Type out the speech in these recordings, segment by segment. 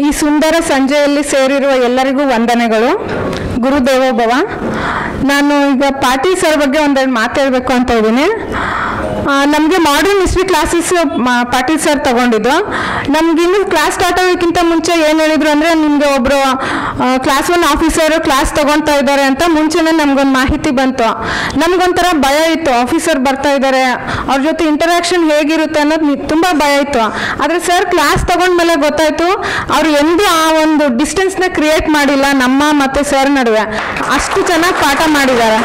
ಈ ಸುಂದರ ಸಂಜೆಯಲ್ಲಿ ಸೇರಿರುವ ಎಲ್ಲರಿಗೂ ವಂದನೆಗಳು ಗುರುದೇವೋಭವ ನಾನು ಈಗ ಪಾಟೀಲ್ ಸರ್ ಬಗ್ಗೆ ಒಂದೆರಡು ಮಾತಾಡಬೇಕು ಅಂತ ಇದ್ದೀನಿ ನಮಗೆ modern history classes Patil sir ತಗೊಂಡಿದ್ದು ನಮ್ಗೆ ಇನ್ನು ಕ್ಲಾಸ್ ಸ್ಟಾರ್ಟ್ ಆಗೋಕ್ಕಿಂತ ಮುಂಚೆ ಏನು ಹೇಳಿದ್ರು ಅಂದರೆ ನಿಮಗೆ ಒಬ್ಬರು ಕ್ಲಾಸ್ ಒನ್ ಆಫೀಸರು ಕ್ಲಾಸ್ ತಗೊಳ್ತಾ ಇದ್ದಾರೆ ಅಂತ ಮುಂಚೆನೇ ನಮ್ಗೊಂದು ಮಾಹಿತಿ ಬಂತು ನಮ್ಗೊಂಥರ ಭಯ ಇತ್ತು ಆಫೀಸರ್ ಬರ್ತಾ ಇದ್ದಾರೆ ಅವ್ರ ಜೊತೆ ಇಂಟರಾಕ್ಷನ್ ಹೇಗಿರುತ್ತೆ ಅನ್ನೋದು ನಿ- ತುಂಬ ಭಯ ಇತ್ತು ಆದರೆ ಸರ್ ಕ್ಲಾಸ್ ತಗೊಂಡ್ಮೇಲೆ ಗೊತ್ತಾಯ್ತು ಅವ್ರು ಎಂದೂ ಆ ಒಂದು ಡಿಸ್ಟೆನ್ಸ್ನ ಕ್ರಿಯೇಟ್ ಮಾಡಿಲ್ಲ ನಮ್ಮ ಮತ್ತು ಸರ್ ನಡುವೆ ಅಷ್ಟು ಚೆನ್ನಾಗಿ ಪಾಠ ಮಾಡಿದ್ದಾರೆ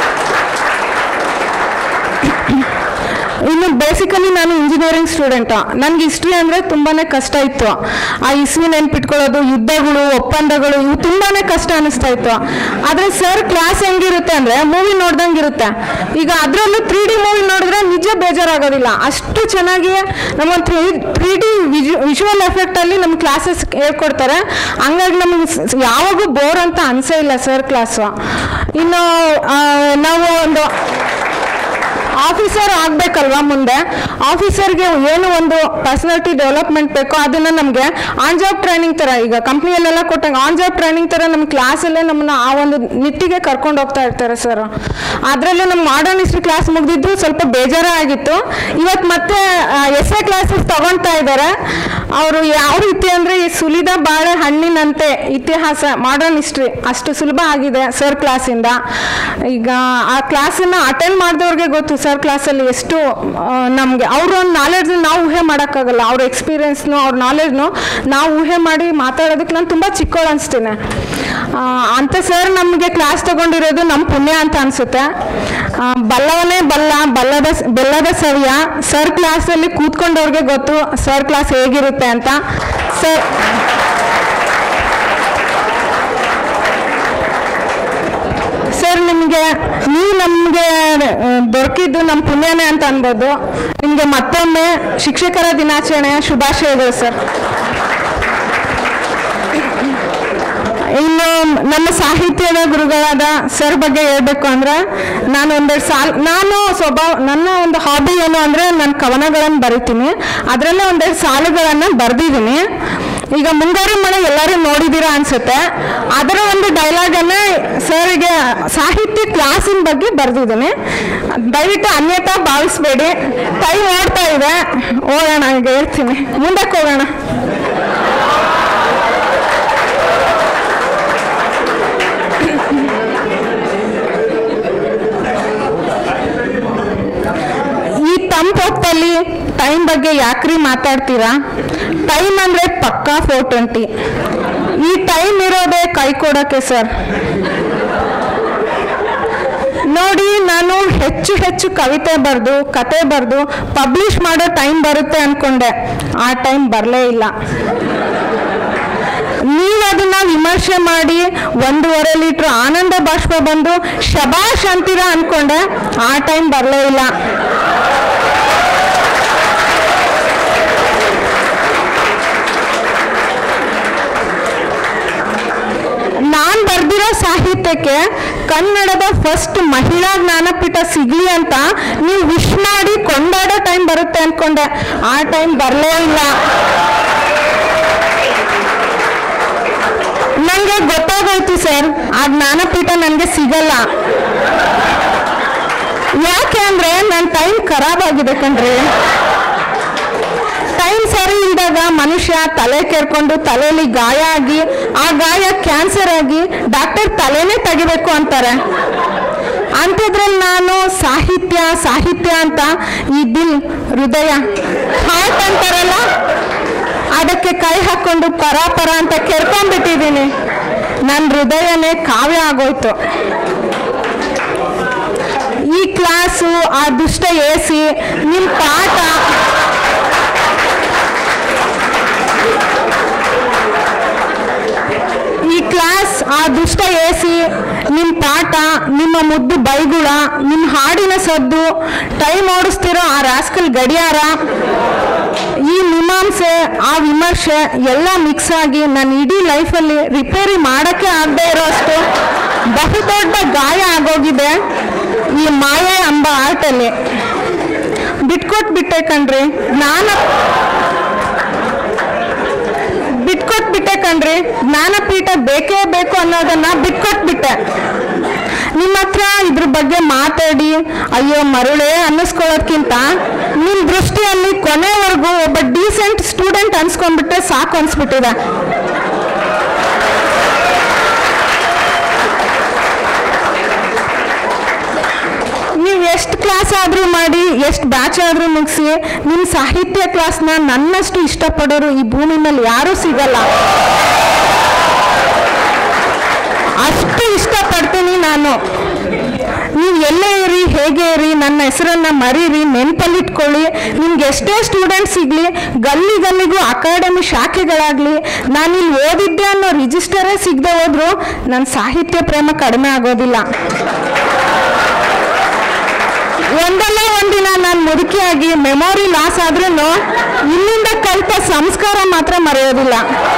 ಇನ್ನು ಬೇಸಿಕಲಿ ನಾನು ಇಂಜಿನಿಯರಿಂಗ್ ಸ್ಟೂಡೆಂಟ್ ನನಗೆ ಹಿಸ್ಟ್ರಿ ಅಂದರೆ ತುಂಬಾ ಕಷ್ಟ ಇತ್ತು ಆ ಇಸ್ವಿ ನೆನ್ಪಿಟ್ಕೊಳ್ಳೋದು ಯುದ್ಧಗಳು ಒಪ್ಪಂದಗಳು ಇವು ತುಂಬಾ ಕಷ್ಟ ಅನಿಸ್ತಾ ಇತ್ತು ಆದರೆ ಸರ್ ಕ್ಲಾಸ್ ಹೆಂಗಿರುತ್ತೆ ಅಂದರೆ ಮೂವಿ ನೋಡ್ದಂಗೆ ಇರುತ್ತೆ ಈಗ ಅದರಲ್ಲೂ ತ್ರೀ ಡಿ ಮೂವಿ ನೋಡಿದ್ರೆ ನಿಜ ಬೇಜಾರಾಗೋದಿಲ್ಲ ಅಷ್ಟು ಚೆನ್ನಾಗಿ ನಮ್ಮ ತ್ರೀ ತ್ರೀ ಡಿ ವಿಜುವಲ್ ಎಫೆಕ್ಟಲ್ಲಿ ನಮ್ಮ ಕ್ಲಾಸಸ್ ಹೇಳ್ಕೊಡ್ತಾರೆ ಹಂಗಾಗಿ ನಮಗೆ ಸ್- ಯಾವಾಗೂ ಬೋರ್ ಅಂತ ಅನಿಸೇ ಇಲ್ಲ ಸರ್ ಕ್ಲಾಸು ಇನ್ನು ಆ, ನಾವು ಒಂದು ಆಫೀಸರ್ ಆಗ್ಬೇಕಲ್ವಾ ಮುಂದೆ ಆಫೀಸರ್ಗೆ ಏನು ಒಂದು ಪರ್ಸನಾಲಿಟಿ ಡೆವಲಪ್ಮೆಂಟ್ ಬೇಕೋ ಅದನ್ನ ನಮಗೆ ಆನ್ ಜಾಬ್ ಟ್ರೈನಿಂಗ್ ತರ ಈಗ ಕಂಪ್ನಿಯಲ್ಲೆಲ್ಲ ಕೊಟ್ಟಂಗೆ ಆನ್ ಜಾಬ್ ಟ್ರೈನಿಂಗ್ ತರ ನಮ್ಮ ಕ್ಲಾಸಲ್ಲೇ ನಮ್ಮನ್ನ ಆ ಒಂದು ನಿಟ್ಟಿಗೆ ಕರ್ಕೊಂಡು ಹೋಗ್ತಾ ಇರ್ತಾರೆ ಸರ್ ಅದರಲ್ಲೂ ನಮ್ಮ ಮಾಡರ್ನ್ ಹಿಸ್ಟ್ರಿ ಕ್ಲಾಸ್ ಮುಗ್ದಿದ್ದು ಸ್ವಲ್ಪ ಬೇಜಾರೇ ಆಗಿತ್ತು ಇವತ್ತು ಮತ್ತೆ ಎಸ್ ಎ ಕ್ಲಾಸಸ್ ತಗೊಳ್ತಾ ಇದ್ದಾರೆ ಅವರು ಯಾವ ರೀತಿ ಅಂದರೆ ಈ ಸುಲಿದ ಬಾಳೆ ಹಣ್ಣಿನಂತೆ ಇತಿಹಾಸ ಮಾಡರ್ನ್ ಹಿಸ್ಟ್ರಿ ಅಷ್ಟು ಸುಲಭ ಆಗಿದೆ ಸರ್ ಕ್ಲಾಸಿಂದ ಈಗ ಆ ಕ್ಲಾಸನ್ನ ಅಟೆಂಡ್ ಮಾಡಿದವ್ರಿಗೆ ಗೊತ್ತು ಸರ್ ಕ್ಲಾಸಲ್ಲಿ ಎಷ್ಟು ನಮಗೆ ಅವ್ರ ಒಂದು ನಾಲೆಡ್ಜ್ ನಾವು ಊಹೆ ಮಾಡೋಕ್ಕಾಗಲ್ಲ ಅವ್ರ ಎಕ್ಸ್ಪೀರಿಯನ್ಸ್ನು ಅವ್ರ ನಾಲೆಡ್ಜ್ನು ನಾವು ಊಹೆ ಮಾಡಿ ಮಾತಾಡೋದಕ್ಕೆ ನಾನು ತುಂಬ ಚಿಕ್ಕವಳು ಅನಿಸ್ತೀನಿ ಅಂತ ಸರ್ ನಮಗೆ ಕ್ಲಾಸ್ ತಗೊಂಡಿರೋದು ನಮ್ಮ ಪುಣ್ಯ ಅಂತ ಅನಿಸುತ್ತೆ ಬಲ್ಲವನೇ ಬಲ್ಲ ಬಲ್ಲದ ಬೆಲ್ಲದ ಸವಿಯ ಸರ್ ಕ್ಲಾಸಲ್ಲಿ ಕೂತ್ಕೊಂಡವ್ರಿಗೆ ಗೊತ್ತು ಸರ್ ಕ್ಲಾಸ್ ಹೇಗಿರುತ್ತೆ ಅಂತ ಸರ್ ಸರ್ ನಿಮಗೆ ನೀವು ನಮಗೆ ದೊರಕಿದ್ದು ನಮ್ಮ ಪುಣ್ಯನೇ ಅಂತ ಅನ್ಬೋದು ನಿಮಗೆ ಮತ್ತೊಮ್ಮೆ ಶಿಕ್ಷಕರ ದಿನಾಚರಣೆಯ ಶುಭಾಶಯಗಳು ಸರ್ ಇನ್ನು ನಮ್ಮ ಸಾಹಿತ್ಯದ ಗುರುಗಳಾದ ಸರ್ ಬಗ್ಗೆ ಹೇಳ್ಬೇಕು ಅಂದ್ರೆ ನಾನು ಒಂದೆರಡು ಸಾಲ್ ನಾನು ಸ್ವಭಾವ ನನ್ನ ಒಂದು ಹಾಬಿ ಏನು ಅಂದರೆ ನಾನು ಕವನಗಳನ್ನು ಬರಿತೀನಿ ಅದರಲ್ಲೇ ಒಂದೆರಡು ಸಾಲುಗಳನ್ನು ಬರೆದಿದ್ದೀನಿ ಈಗ ಮುಂಗಾರು ಮಳೆ ಎಲ್ಲರೂ ನೋಡಿದ್ದೀರಾ ಅನ್ಸುತ್ತೆ ಅದರ ಒಂದು ಡೈಲಾಗನ್ನ ಸರ್ಗೆ ಸಾಹಿತ್ಯ ಕ್ಲಾಸಿನ ಬಗ್ಗೆ ಬರೆದಿದ್ದೀನಿ ದಯವಿಟ್ಟು ಅನ್ಯತಾ ಭಾವಿಸ್ಬೇಡಿ ಟೈಮ್ ಓಡ್ತಾ ಇದೆ ಹೋಗೋಣ ಈಗ ಹೇಳ್ತೀನಿ ಮುಂದಕ್ಕೆ ಹೋಗೋಣ ಈ ತಂಪು ಹೊತ್ತಲ್ಲಿ ಟೈಮ್ ಬಗ್ಗೆ ಯಾಕ್ರಿ ಮಾತಾಡ್ತೀರಾ ಟೈಮ್ ಅಂದ್ರೆ ಪಕ್ಕಾ ಫೋರ್ ಟ್ವೆಂಟಿ ಈ ಟೈಮ್ ಇರೋದೇ ಕೈ ಕೊಡೋಕೆ ಸರ್ ನೋಡಿ ನಾನು ಹೆಚ್ಚು ಹೆಚ್ಚು ಕವಿತೆ ಬರೆದು ಕತೆ ಬರೆದು ಪಬ್ಲಿಷ್ ಮಾಡೋ ಟೈಮ್ ಬರುತ್ತೆ ಅನ್ಕೊಂಡೆ ಆ ಟೈಮ್ ಬರಲೇ ಇಲ್ಲ ನೀವು ಅದನ್ನ ವಿಮರ್ಶೆ ಮಾಡಿ ಒಂದೂವರೆ ಲೀಟ್ರ್ ಆನಂದ ಬಾಷ್ಪ ಬಂದು ಶಬಾಷ್ ಅಂತೀರಾ ಅನ್ಕೊಂಡೆ ಆ ಟೈಮ್ ಬರಲೇ ಇಲ್ಲ ನಾನ್ ಬರ್ದಿರೋ ಸಾಹಿತ್ಯಕ್ಕೆ ಕನ್ನಡದ ಫಸ್ಟ್ ಮಹಿಳಾ ಜ್ಞಾನಪೀಠ ಸಿಗ್ಲಿ ಅಂತ ನೀವು ವಿಶ್ ಮಾಡಿ ಕೊಂಡಾಡೋ ಟೈಮ್ ಬರುತ್ತೆ ಅನ್ಕೊಂಡೆ ಆ ಟೈಮ್ ಬರಲೇ ಇಲ್ಲ ನನಗೆ ಗೊತ್ತಾಗೋಯ್ತು ಸರ್ ಆ ಜ್ಞಾನಪೀಠ ನನಗೆ ಸಿಗಲ್ಲ ಯಾಕೆ ಅಂದ್ರೆ ನನ್ನ ಟೈಮ್ ಖರಾಬ್ ಆಗಿದೆ ಕಣ್ರಿ ಟೈಮ್ ಸರಿ ಇಲ್ದಾಗ ಮನುಷ್ಯ ತಲೆ ಕೆರ್ಕೊಂಡು ತಲೆಯಲ್ಲಿ ಗಾಯ ಆಗಿ ಆ ಗಾಯ ಕ್ಯಾನ್ಸರ್ ಆಗಿ ಡಾಕ್ಟರ್ ತಲೆನೇ ತೆಗಿಬೇಕು ಅಂತಾರೆ ಅಂಥದ್ರಲ್ಲಿ ನಾನು ಸಾಹಿತ್ಯ ಸಾಹಿತ್ಯ ಅಂತ ಈ ದಿಲ್ ಹೃದಯ ಹಾರ್ಟ್ ಅಂತಾರಲ್ಲ ಅದಕ್ಕೆ ಕೈ ಹಾಕೊಂಡು ಪರ ಪರ ಅಂತ ಕೆರ್ಕೊಂಡ್ಬಿಟ್ಟಿದ್ದೀನಿ ನನ್ನ ಹೃದಯನೇ ಕಾವ್ಯ ಆಗೋಯ್ತು ಈ ಕ್ಲಾಸು ಆ ದುಷ್ಟ ಎ ಸಿ ನಿಮ್ಮ ಪಾಠ ಈ ಕ್ಲಾಸ್ ಆ ದುಷ್ಟ ಎ ಸಿ ನಿಮ್ಮ ಪಾಠ ನಿಮ್ಮ ಮುದ್ದು ಬೈಗುಳ ನಿಮ್ಮ ಹಾಡಿನ ಸದ್ದು ಟೈಮ್ ಓಡಿಸ್ತಿರೋ ಆ ರಾಸ್ಕಲ್ ಗಡಿಯಾರ ಈ ಮೀಮಾಂಸೆ ಆ ವಿಮರ್ಶೆ ಎಲ್ಲ ಮಿಕ್ಸ್ ಆಗಿ ನನ್ನ ಇಡೀ ಲೈಫಲ್ಲಿ ರಿಪೇರಿ ಮಾಡೋಕ್ಕೆ ಆಗದೆ ಇರೋಷ್ಟು ಬಹುದೊಡ್ಡ ಗಾಯ ಆಗೋಗಿದೆ ಈ ಮಾಯೆ ಎಂಬ ಆರ್ಟಲ್ಲಿ ಬಿಟ್ಕೊಟ್ಬಿಟ್ಟೆ ಕಣ್ರಿ ನಾನು ಬಿಟ್ಕೊಟ್ ಬಿಟ್ಕೊಟ್ಬಿಟ್ಟೆ ಕಣ್ರಿ ಜ್ಞಾನಪೀಠ ಬೇಕೇ ಬೇಕು ಅನ್ನೋದನ್ನ ಬಿಟ್ಕೊಟ್ಬಿಟ್ಟೆ ನಿಮ್ಮ ಹತ್ರ ಇದ್ರ ಬಗ್ಗೆ ಮಾತಾಡಿ ಅಯ್ಯೋ ಮರುಳೆ ಅನ್ನಿಸ್ಕೊಳ್ಳೋದ್ಕಿಂತ ನಿಮ್ ದೃಷ್ಟಿಯಲ್ಲಿ ಕೊನೆವರೆಗೂ ಒಬ್ಬ ಡೀಸೆಂಟ್ ಸ್ಟೂಡೆಂಟ್ ಅನ್ಸ್ಕೊಂಡ್ಬಿಟ್ರೆ ಸಾಕು ಅನ್ಸ್ಬಿಟ್ಟಿದೆ ನೀವು ಎಷ್ಟು ಕ್ಲಾಸ್ ಆದ್ರೂ ಮಾಡಿ ಎಷ್ಟು ಬ್ಯಾಚ್ ಆದ್ರೂ ಮುಗಿಸಿ ನಿಮ್ಮ ಸಾಹಿತ್ಯ ಕ್ಲಾಸ್ನ ನನ್ನಷ್ಟು ಇಷ್ಟಪಡೋರು ಈ ಭೂಮಿ ಮೇಲೆ ಯಾರೂ ಸಿಗಲ್ಲ ಅಷ್ಟು ಇಷ್ಟಪಡ್ತೀನಿ ನಾನು ನೀವು ಎಲ್ಲೇ ಇರಿ ಹೇಗೆ ಇರಿ ನನ್ನ ಹೆಸರನ್ನ ಮರೀರಿ ನೆನಪಲ್ಲಿಟ್ಕೊಳ್ಳಿ ನಿಮ್ಗೆ ಎಷ್ಟೇ ಸ್ಟೂಡೆಂಟ್ಸ್ ಸಿಗ್ಲಿ ಗಲ್ಲಿ ಗಲ್ಲಿಗೂ ಅಕಾಡೆಮಿ ಶಾಖೆಗಳಾಗ್ಲಿ ನಾನು ಇಲ್ಲಿ ಓದಿದ್ದೆ ಅನ್ನೋ ರಿಜಿಸ್ಟರೇ ಸಿಗದೆ ಹೋದ್ರು ನನ್ನ ಸಾಹಿತ್ಯ ಪ್ರೇಮ ಕಡಿಮೆ ಆಗೋದಿಲ್ಲ ಒಂದಲ್ಲ ಒಂದಿನ ನಾನು ಮುದುಕಿಯಾಗಿ ಮೆಮೊರಿ ಲಾಸ್ ಆದ್ರೂ ಇಲ್ಲಿಂದ ಕಲಿತ ಸಂಸ್ಕಾರ ಮಾತ್ರ ಮರೆಯೋದಿಲ್ಲ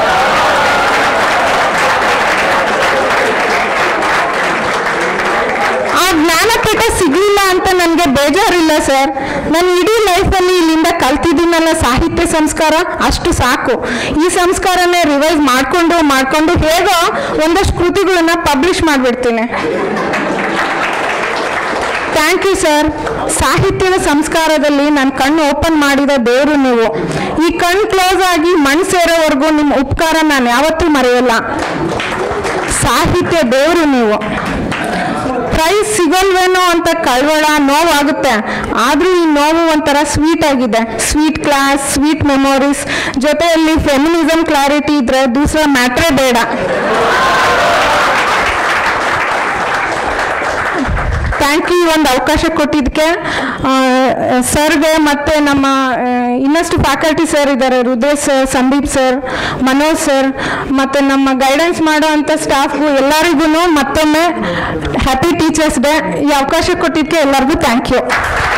ಆ ಜ್ಞಾನಪೀಠ ಸಿಗ್ಲಿಲ್ಲ ಅಂತ ನನಗೆ ಬೇಜಾರಿಲ್ಲ ಸರ್ ನಾನು ಇಡೀ ಲೈಫಲ್ಲಿ ಇಲ್ಲಿಂದ ಕಲ್ತಿದ್ದೀನಲ್ಲ ಸಾಹಿತ್ಯ ಸಂಸ್ಕಾರ ಅಷ್ಟು ಸಾಕು ಈ ಸಂಸ್ಕಾರನೇ ರಿವೈಸ್ ಮಾಡ್ಕೊಂಡು ಮಾಡ್ಕೊಂಡು ಹೇಗೋ ಒಂದಷ್ಟು ಕೃತಿಗಳನ್ನ ಪಬ್ಲಿಷ್ ಮಾಡಿಬಿಡ್ತೀನಿ ಥ್ಯಾಂಕ್ ಯು ಸರ್ ಸಾಹಿತ್ಯದ ಸಂಸ್ಕಾರದಲ್ಲಿ ನನ್ನ ಕಣ್ಣು ಓಪನ್ ಮಾಡಿದ ದೇವರು ನೀವು ಈ ಕಣ್ಣು ಕ್ಲೋಸ್ ಆಗಿ ಮಣ್ಣು ಸೇರೋವರೆಗೂ ನಿಮ್ಮ ಉಪಕಾರ ನಾನು ಯಾವತ್ತೂ ಮರೆಯಲ್ಲ ಸಾಹಿತ್ಯ ದೇವರು ನೀವು ಪ್ರೈಸ್ ಸಿಗಲ್ವೇನೋ ಅಂತ ಕಳ್ವಳ ನೋವಾಗುತ್ತೆ ಆದ್ರೂ ಈ ನೋವು ಒಂಥರ ಸ್ವೀಟ್ ಆಗಿದೆ ಸ್ವೀಟ್ ಕ್ಲಾಸ್ ಸ್ವೀಟ್ ಮೆಮೊರೀಸ್ ಜೊತೆಯಲ್ಲಿ ಫೆಮಿನಿಸಮ್ ಕ್ಲಾರಿಟಿ ಇದ್ರೆ ದೂಸರ ಮ್ಯಾಟ್ರೇ ಬೇಡ ಥ್ಯಾಂಕ್ ಯು ಒಂದು ಅವಕಾಶ ಕೊಟ್ಟಿದ್ದಕ್ಕೆ ಸರ್ಗೆ ಮತ್ತು ನಮ್ಮ ಆ, ಇನ್ನಷ್ಟು ಫ್ಯಾಕಲ್ಟಿ ಸರ್ ಇದ್ದಾರೆ Rudresh sir Sandeep sir Manoj sir ಮತ್ತು ನಮ್ಮ ಗೈಡೆನ್ಸ್ ಮಾಡೋ ಅಂಥ ಸ್ಟಾಫ್ಗೂ ಎಲ್ಲರಿಗೂ ಮತ್ತೊಮ್ಮೆ ಹ್ಯಾಪಿ ಟೀಚರ್ಸ್ ಡೇ ಈ ಅವಕಾಶ ಕೊಟ್ಟಿದ್ದಕ್ಕೆ ಎಲ್ಲರಿಗೂ ಥ್ಯಾಂಕ್ ಯು